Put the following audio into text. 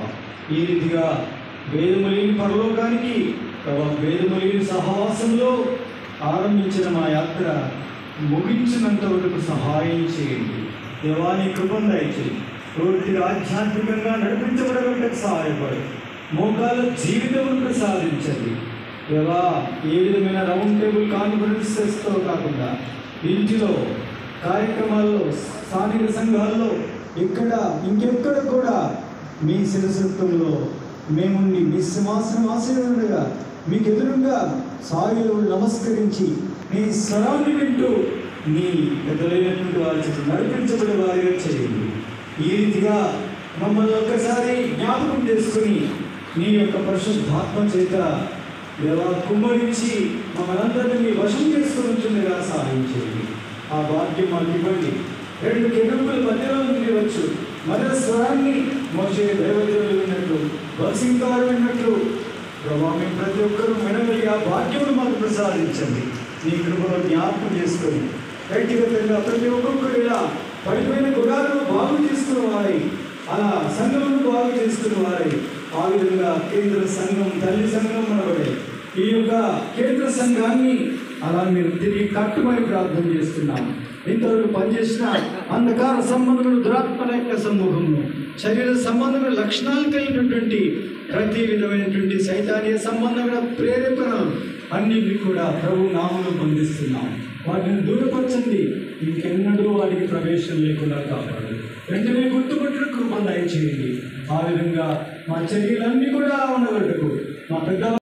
ఈ రీతిగా వేదములేని పరలోకానికి ప్రభా వేదములేని సహవాసంలో ఆరంభించిన మా యాత్ర ముగించినంత వరకు సహాయం చేయండి దేవాని కృపను దయచేయండి పూర్తిగా ఆధ్యాత్మికంగా నడిపించబడగలకు సహాయపడు మోకాల జీవితం ప్రసాదించండి దేవా ఏ విధమైన రౌండ్ టేబుల్ కాన్ఫరెన్సెస్తో కాకుండా ఇంటిలో కార్యక్రమాల్లో స్థానిక సంఘాల్లో ఇక్కడ ఇంకెక్కడ కూడా మీ శిరసత్వంలో మేముండి మీ సింహాసనం ఆశీర్వదుగా మీకు ఎదురుగా సాయిలు నమస్కరించి మీ స్వరాన్ని వింటూ మీ పెద్దలైనటువంటి వారి చేత నడిపించబడే వారిగా చేయండి ఈ రీతిగా మమ్మల్ని ఒక్కసారి జ్ఞాపకం చేసుకుని నీ యొక్క పరిశుద్ధాత్మ చేత దేవా కుమ్మరించి మమ్మల్ని మీ వశం చేసుకుని ఉంటుందిగా సహాయం చేయండి ఆ భాగ్యం మాకు ఇవ్వండి రెండు కెడుపుల మధ్యలో నుండి వచ్చు మధ్య స్వరాన్ని మోసే దైవదేవులు విన్నట్లు బసింగారు విన్నట్లు ప్రభావ మేము ప్రతి ఒక్కరూ వినగలిగి ఆ భాగ్యమును మాకు ప్రసాదించండి నీ కృపలో జ్ఞాపకం చేసుకొని వ్యక్తిగతంగా ప్రతి ఒక్కొక్కరు ఇలా పడిపోయిన గుడాలను బాగు చేసుకున్న వారి అలా సంఘమును బాగు చేసుకున్న వారి ఆ విధంగా కేంద్ర సంఘం తల్లి సంఘం అనబడే ఈ యొక్క కేంద్ర సంఘాన్ని అలా మీరు తిరిగి కట్టుమని ప్రార్థన చేస్తున్నాం ఇంతవరకు పనిచేసిన అంధకార సంబంధమైన దురాత్మల యొక్క సమూహము శరీర సంబంధమైన లక్షణాలు కలిగినటువంటి ప్రతి విధమైనటువంటి సైతానీయ సంబంధమైన ప్రేరేపణలు అన్నింటినీ కూడా ప్రభు నామంలో బంధిస్తున్నాం వాటిని దూరపరచండి ఇంకెన్నడూ వాటికి ప్రవేశం లేకుండా కాపాడు వెంటనే గుర్తుపట్టిన కృప దయచేయండి ఆ విధంగా మా చర్యలన్నీ కూడా ఉండగట్టుకు మా పెద్ద